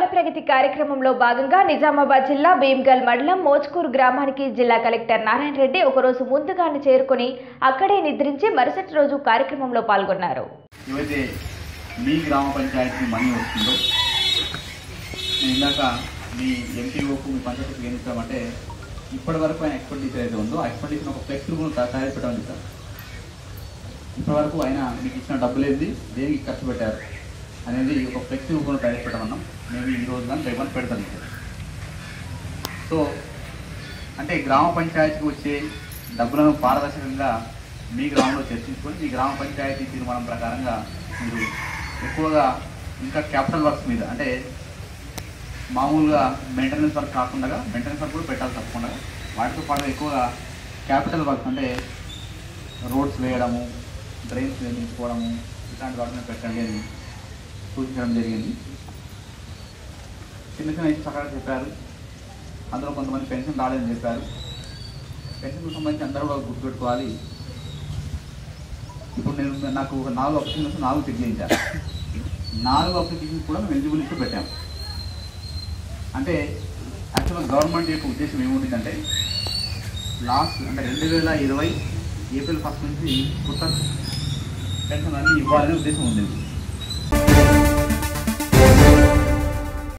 ప్రగతి కార్యక్రమంలో భాగంగా నిజామాబాద్ జిల్లా భీమ్గల్ మండలం మోజ్కూరు గ్రామానికి జిల్లా కలెక్టర్ నారాయణ రెడ్డి ఒకరోజు ముందుగానే చేరుకుని అక్కడే నిద్రించి మరుసటి రోజు కార్యక్రమంలో పాల్గొన్నారు ఏవైతే మీ గ్రామ పంచాయతీ మనీ వస్తుందో నేను ఇందాక మీ ఎంపీఓకు మీ పంచాయతీకి ఏం ఇస్తామంటే ఇప్పటి వరకు ఆయన ఎక్స్పెండిచర్ అయితే ఉందో ఆ ఎక్స్పెండిచర్ ఒక ఫ్లెక్స్ కూడా తయారు పెట్టమని సార్ ఇప్పటి వరకు ఆయన మీకు ఇచ్చిన డబ్బులు ఏంది దేనికి ఖర్చు పెట్టారు అనేది ఒక ఫ్లెక్స్ రూపంలో తయారు పెట్టమన్నాం మేము ఈ రోజు కానీ రేపు పెడతాం సార్ సో అంటే గ్రామ పంచాయతీకి వచ్చే డబ్బులను పారదర్శకంగా మీ గ్రామంలో చర్చించుకొని మీ గ్రామ పంచాయతీ తీర్మానం ప్రకారంగా మీరు ఎక్కువగా ఇంకా క్యాపిటల్ వర్క్స్ మీద అంటే మామూలుగా మెయింటెనెన్స్ వర్క్ కాకుండా మెయింటెనెన్స్ వర్క్ కూడా పెట్టాలి తప్పకుండా వాటితో పాటు ఎక్కువగా క్యాపిటల్ వర్క్స్ అంటే రోడ్స్ వేయడము డ్రైన్స్ వేయించుకోవడము ఇట్లాంటి వాటిని పెట్టండి అని సూచించడం జరిగింది చిన్న చిన్న ఇష్యూ అక్కడ చెప్పారు అందులో కొంతమంది పెన్షన్ రాలేదని చెప్పారు పెన్షన్కు సంబంధించి అందరూ కూడా గుర్తుపెట్టుకోవాలి ఇప్పుడు నేను నాకు ఒక నాలుగు అప్లికేషన్స్ నాలుగు చెక్ చేయించాను నాలుగు అప్లికేషన్స్ కూడా మేము ఎలిజిబుల్ ఇస్తూ పెట్టాం అంటే యాక్చువల్గా గవర్నమెంట్ యొక్క ఉద్దేశం ఏముంటుందంటే లాస్ట్ అంటే రెండు వేల ఇరవై ఏప్రిల్ ఫస్ట్ నుంచి కొత్త పెన్షన్ అన్ని ఇవ్వాలనే ఉద్దేశం ఉంది